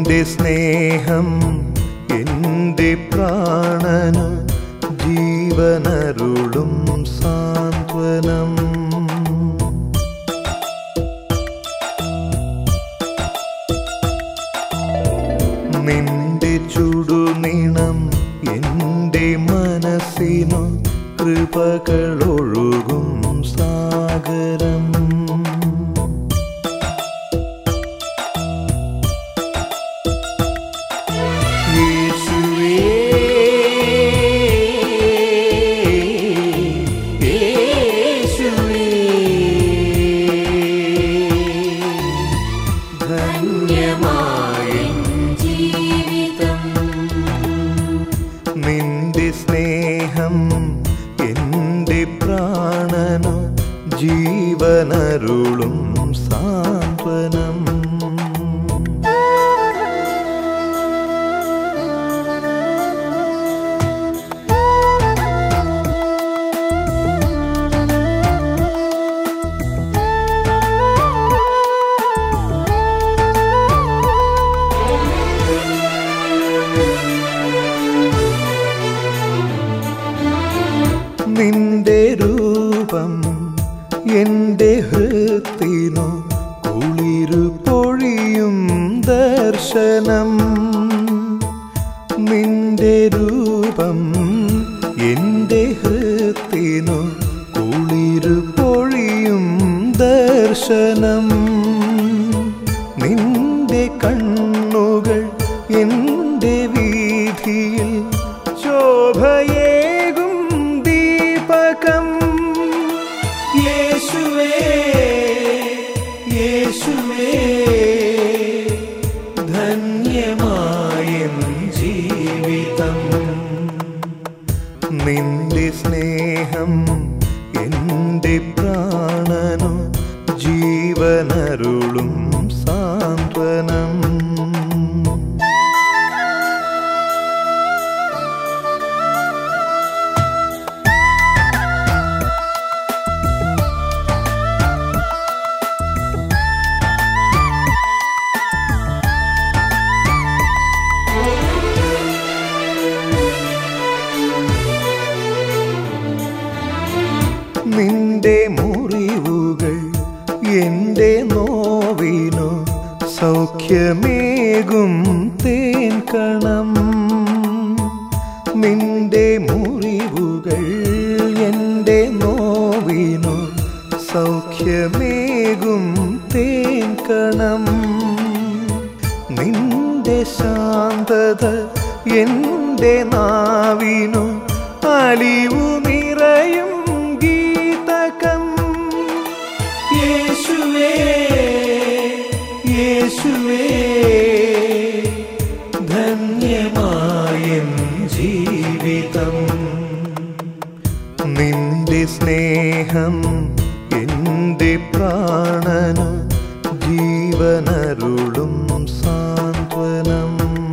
നിന്റെ സ്നേഹം എൻ്റെ പ്രാണനു ജീവനരുളും സാന്ത്വനം നിന്റെ ചുടുനിണം എൻ്റെ മനസ്സിനു കൃപകളൊഴുകും സാഗരം യേശുവേ യേശുവേ ധന്യമായ ജീവിതം നിന്റെ സ്നേഹം എൻ്റെ പ്രാണനു ജീവനരുളും സാന്ത്വനം നിന്റെ രൂപം എൻ്റെ ഹൃത്തിനു കുളിരു പൊഴിയും ദർശനം നിന്റെ രൂപം എൻ്റെ ഹൃത്തിനു കുളിരു പൊഴിയും ദർശനം നിന്റെ കണ്ണുകൾ എൻ്റെ വീതിയിൽ ശോഭയേകും ദീപകം യേശുവേ യേശുവേ ധന്യമായ ജീവിതം നിന്റെ സ്നേഹം എൻ്റെ പ്രാണനു ജീവനരുളും സാന്ത്വനം നിന്റെ മുറിവുകൾ എൻ്റെ നോവിനു സൗഖ്യമേകും തേൻ കണം നിന്റെ മുറിവുകൾ എൻ്റെ നോവിനു സൗഖ്യമേകും തേൻ കണം നിന്റെ ശാന്തത എൻ്റെ നാവിനു അലിവു നിറയും ഗീതകം യേശുവേ യേശുവേ ധന്യമായ ജീവിതം നിന്റെ സ്നേഹം എൻ്റെ പ്രാണനു ജീവനരുളും സാന്ത്വനം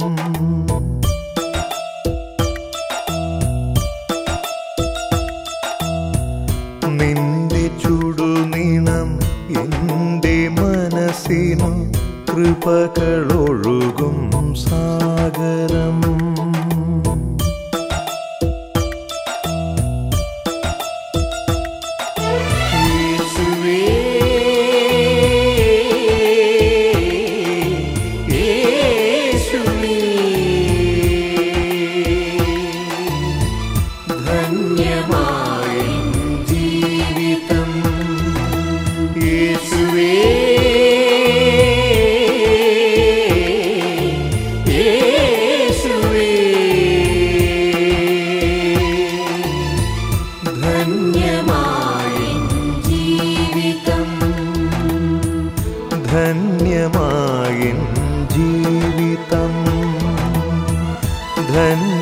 നിന്റെ ചുടുനിണം എൻ്റെ മനസ്സിനു കൃപകളൊഴുകും സാഗരം യേശുവേ യേശുവേ ധന്യമായ ജീവിതം യേശുവേ യേശുവേ ധന്യമായ ജീവിതം ധന്യമായ ജീവിതം ധന്യ